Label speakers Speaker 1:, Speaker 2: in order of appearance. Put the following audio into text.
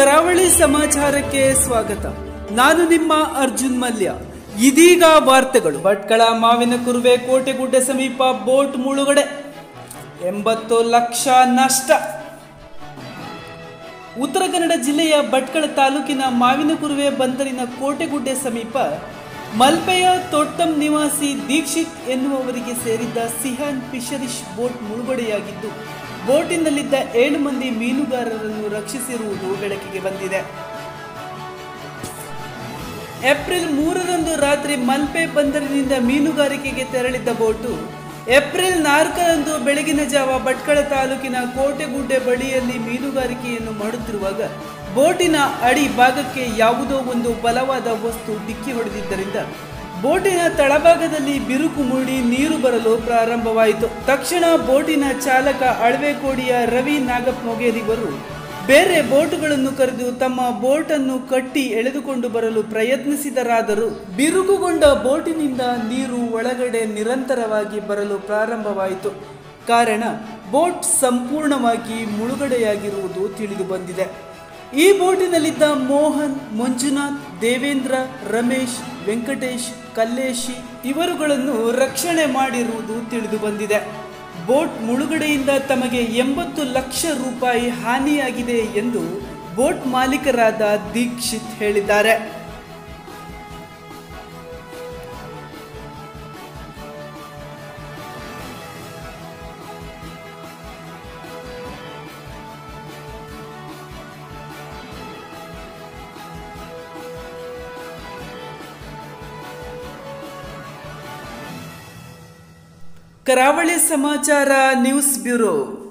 Speaker 1: ಕರಾವಳಿ ಸಮಾಚಾರಕ್ಕೆ ಸ್ವಾಗತ ನಾನು ನಿಮ್ಮ ಅರ್ಜುನ್ ಮಲ್ಯ ಇದೀಗ ವಾರ್ತೆಗಳು ಭಟ್ಕಳ ಮಾವಿನ ಕುರುವೆ ಕೋಟೆಗುಡ್ಡೆ ಸಮೀಪ ಬೋಟ್ ಮುಳುಗಡೆ ಎಂಬತ್ತು ಲಕ್ಷ ನಷ್ಟ ಉತ್ತರ ಕನ್ನಡ ಜಿಲ್ಲೆಯ ಭಟ್ಕಳ ತಾಲೂಕಿನ ಮಾವಿನಕುರುವೆ ಬಂದರಿನ ಕೋಟೆಗುಡ್ಡೆ ಸಮೀಪ ಮಲ್ಪೆಯ ತೊಟ್ಟಂ ನಿವಾಸಿ ದೀಕ್ಷಿತ್ ಎನ್ನುವವರಿಗೆ ಸೇರಿದ್ದ ಸಿಹಾನ್ ಫಿಶರಿಶ್ ಬೋಟ್ ಮುಳುಗಡೆಯಾಗಿದ್ದು ಬೋಟಿನಲ್ಲಿದ್ದ ಏಳು ಮಂದಿ ಮೀನುಗಾರರನ್ನು ರಕ್ಷಿಸಿರುವುದು ಬೆಳಕಿಗೆ ಬಂದಿದೆ ಏಪ್ರಿಲ್ ಮೂರರಂದು ರಾತ್ರಿ ಮಲ್ಪೆ ಬಂದರಿನಿಂದ ಮೀನುಗಾರಿಕೆಗೆ ತೆರಳಿದ್ದ ಬೋಟು ಏಪ್ರಿಲ್ ನಾಲ್ಕರಂದು ಬೆಳಗಿನ ಜಾವ ಭಟ್ಕಳ ತಾಲೂಕಿನ ಕೋಟೆಗುಡ್ಡೆ ಬಳಿಯಲ್ಲಿ ಮೀನುಗಾರಿಕೆಯನ್ನು ಮಾಡುತ್ತಿರುವಾಗ ಬೋಟಿನ ಅಡಿ ಭಾಗಕ್ಕೆ ಯಾವುದೋ ಒಂದು ಬಲವಾದ ವಸ್ತು ಡಿಕ್ಕಿ ಹೊಡೆದಿದ್ದರಿಂದ ಬೋಟಿನ ತಳಭಾಗದಲ್ಲಿ ಬಿರುಕು ಮೂಡಿ ನೀರು ಬರಲು ಪ್ರಾರಂಭವಾಯಿತು ತಕ್ಷಣ ಬೋಟಿನ ಚಾಲಕ ಅಳವೆಕೋಡಿಯ ರವಿ ನಾಗಪ್ಪ ಮೊಗೇರಿವರು ಬೇರೆ ಬೋಟುಗಳನ್ನು ಕರೆದು ತಮ್ಮ ಬೋಟನ್ನು ಕಟ್ಟಿ ಎಳೆದುಕೊಂಡು ಬರಲು ಪ್ರಯತ್ನಿಸಿದರಾದರೂ ಬಿರುಕುಗೊಂಡ ಬೋಟಿನಿಂದ ನೀರು ಒಳಗಡೆ ನಿರಂತರವಾಗಿ ಬರಲು ಪ್ರಾರಂಭವಾಯಿತು ಕಾರಣ ಬೋಟ್ ಸಂಪೂರ್ಣವಾಗಿ ಮುಳುಗಡೆಯಾಗಿರುವುದು ತಿಳಿದು ಬಂದಿದೆ ಈ ಬೋಟಿನಲ್ಲಿದ್ದ ಮೋಹನ್ ಮಂಜುನಾಥ್ ದೇವೇಂದ್ರ ರಮೇಶ್ ವೆಂಕಟೇಶ್ ಕಲ್ಲೇಶಿ ಇವರುಗಳನ್ನು ರಕ್ಷಣೆ ಮಾಡಿರುವುದು ತಿಳಿದು ಬಂದಿದೆ ಬೋಟ್ ಮುಳುಗಡೆಯಿಂದ ತಮಗೆ ಎಂಬತ್ತು ಲಕ್ಷ ರೂಪಾಯಿ ಹಾನಿಯಾಗಿದೆ ಎಂದು ಬೋಟ್ ಮಾಲೀಕರಾದ ದೀಕ್ಷಿತ್ ಹೇಳಿದ್ದಾರೆ ಕರಾವಳಿ ಸಮಾಚಾರ ನ್ಯೂಸ್ ಬ್ಯೂರೋ